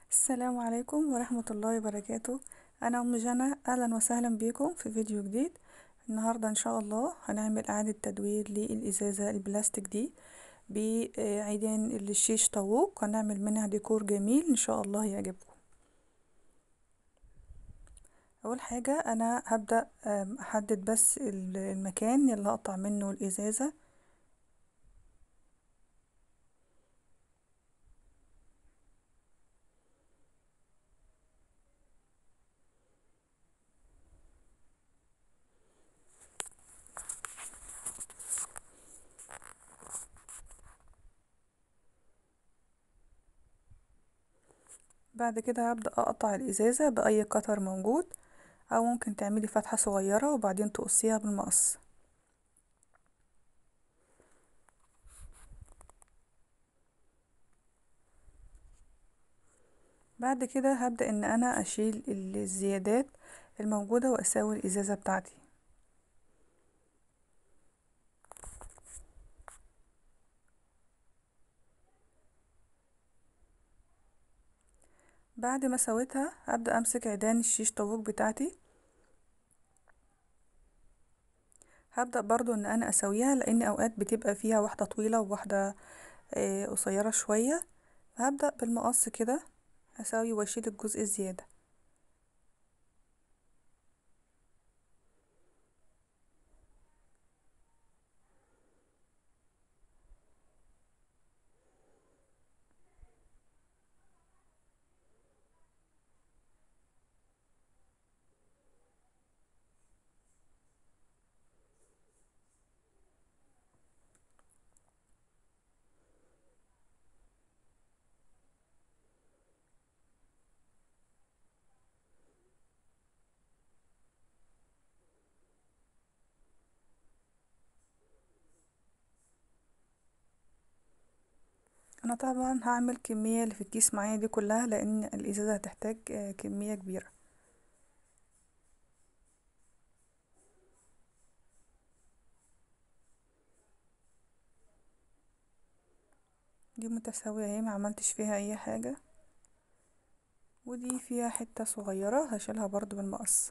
السلام عليكم ورحمة الله وبركاته أنا أم جنى أهلا وسهلا بيكم في فيديو جديد النهاردة إن شاء الله هنعمل إعادة تدوير للإزازة البلاستيك دي بعيدان الشيش طاووق هنعمل منها ديكور جميل إن شاء الله يعجبكم أول حاجة أنا هبدأ أحدد بس المكان اللي هقطع منه الإزازة بعد كده هبدأ أقطع الإزازة بأي قطر موجود أو ممكن تعملي فتحة صغيرة وبعدين تقصيها بالمقص بعد كده هبدأ ان انا اشيل الزيادات الموجودة واساوي الازازة بتاعتي بعد ما سويتها هبدأ امسك عيدان الشيش طاووق بتاعتي هبدأ برضو ان انا اسويها لان اوقات بتبقى فيها واحدة طويلة وواحدة قصيرة شوية هبدأ بالمقص كده اسوي واشيل الجزء الزيادة انا طبعا هعمل كمية اللي في الكيس معايا دي كلها لان الازازة هتحتاج كمية كبيرة دي متساوية اهي ما عملتش فيها اي حاجة ودي فيها حتة صغيرة هشيلها برضو بالمقص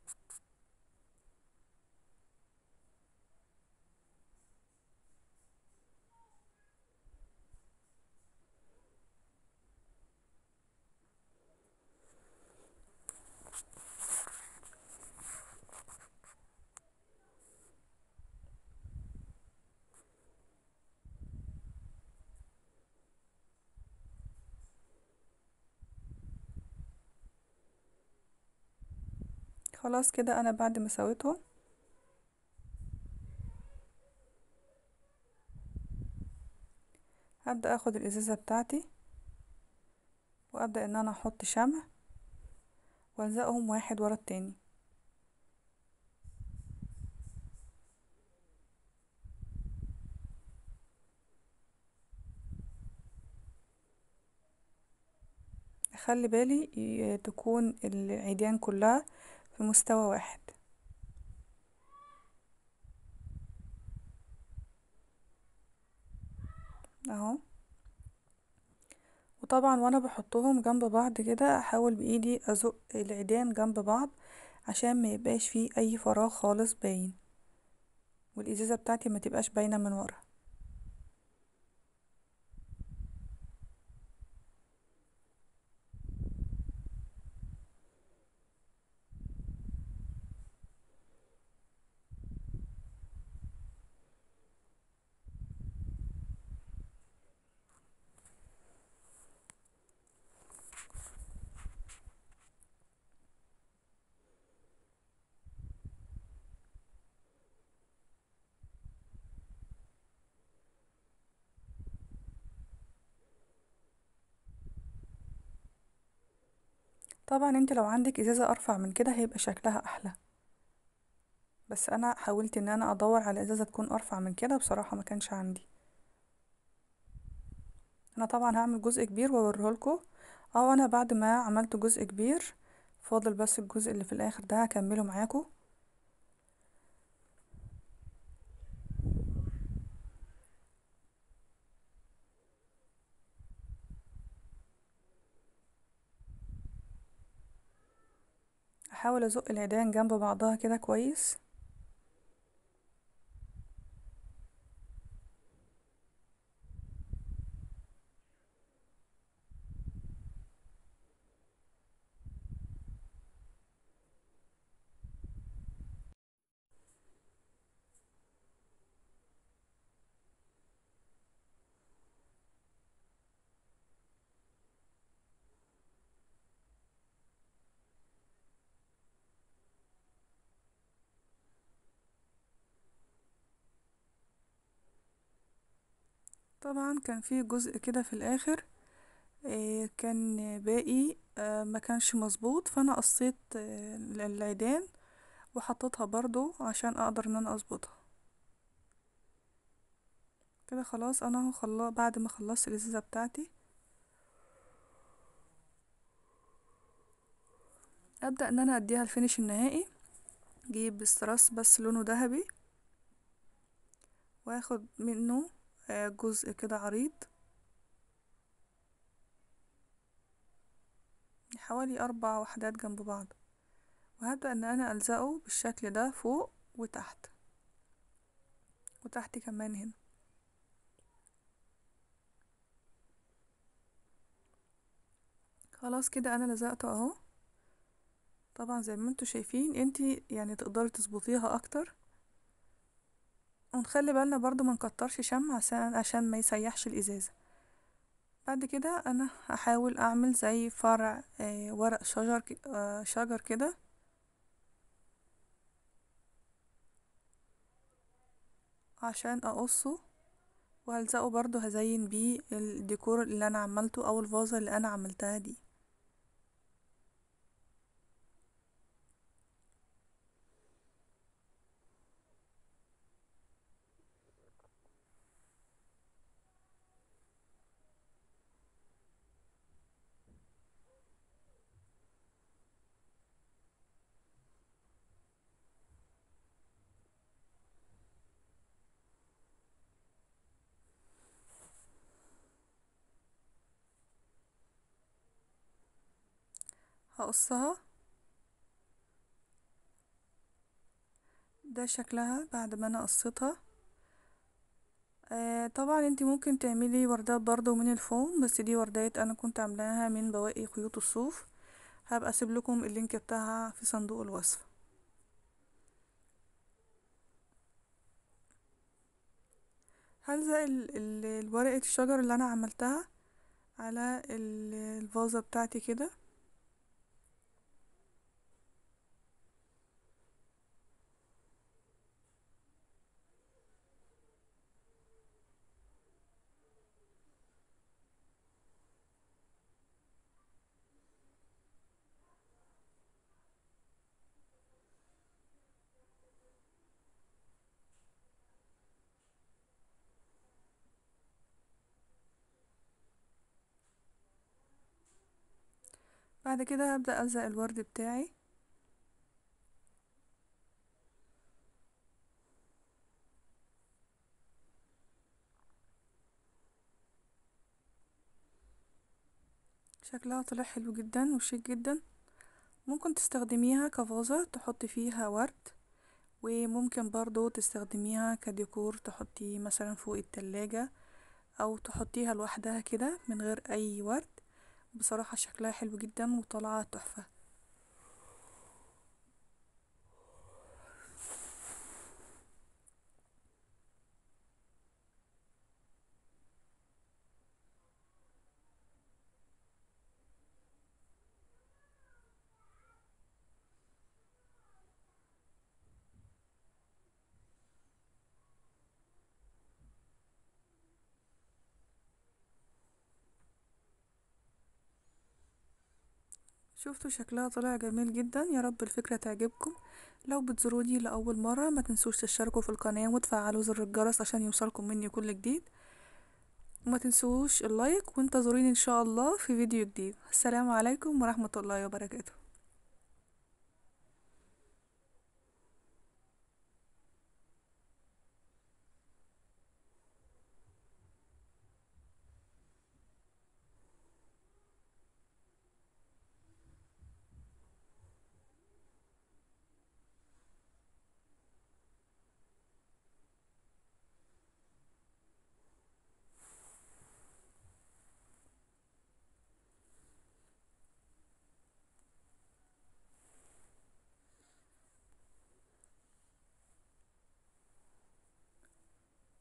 خلاص كده انا بعد ما سويتهم هبدأ اخد الازازة بتاعتي وابدأ ان انا احط شمع والزقهم واحد ورا التاني خلي بالي تكون العيدان كلها في مستوى واحد اهو وطبعا وانا بحطهم جنب بعض كده احاول بايدي ازق العيدان جنب بعض عشان ما يبقاش فيه اي فراغ خالص باين والازازة بتاعتي ما تبقاش باينة من ورا طبعا انت لو عندك ازازة ارفع من كده هيبقى شكلها احلى بس انا حاولت ان انا ادور على ازازة تكون ارفع من كده بصراحة ما كانش عندي انا طبعا هعمل جزء كبير واوريهولكوا اه انا بعد ما عملت جزء كبير فاضل بس الجزء اللي في الاخر ده هكمله معاكم بحاول ازق العيدان جنب بعضها كده كويس طبعا كان في جزء كده في الاخر آه، كان باقي آه، ما كانش مظبوط فانا قصيت آه، العيدان وحطيتها برضو عشان اقدر ان انا اظبطها كده خلاص انا اهو خلا بعد ما خلصت الازازة بتاعتي ابدأ ان انا اديها الفينش النهائي اجيب استراس بس لونه ذهبي واخد منه آه، جزء كده عريض حوالي اربع وحدات جنب بعض وهبدأ ان انا الزقه بالشكل ده فوق وتحت وتحت كمان هنا خلاص كده انا لزقته اهو طبعا زي ما انتوا شايفين انتي يعني تقدري تظبطيها اكتر ونخلي بالنا برضو ما نكترش شمع عشان عشان ما يسيحش الازازة بعد كده انا هحاول اعمل زي فرع آه، ورق شجر ك- آه، شجر كده عشان اقصه وهلزقه برضو هزين بيه الديكور اللي انا عملته او الفازة اللي انا عملتها دي هقصها ده شكلها بعد ما انا قصيتها آه طبعا انتي ممكن تعملي وردات برضو من الفوم بس دي وردات انا كنت عاملاها من بواقي خيوط الصوف هبقى اسيب لكم اللينك بتاعها في صندوق الوصف هلزق ال- ال- الورقة الشجر اللي انا عملتها على ال- الفازة بتاعتي كده بعد كده هبدأ ألزق الورد بتاعي شكلها طلع حلو جدا وشيك جدا ممكن تستخدميها كفازة تحطي فيها ورد وممكن برضو تستخدميها كديكور تحطيه مثلا فوق التلاجة او تحطيها لوحدها كده من غير اي ورد بصراحة شكلها حلو جدا وطالعة تحفة شفتوا شكلها طلع جميل جدا يا رب الفكرة تعجبكم لو بتزوروني لأول مرة ما تنسوش تشتركوا في القناة وتفعلوا زر الجرس عشان يوصلكم مني كل جديد وما تنسوش اللايك وانتظروني ان شاء الله في فيديو جديد السلام عليكم ورحمة الله وبركاته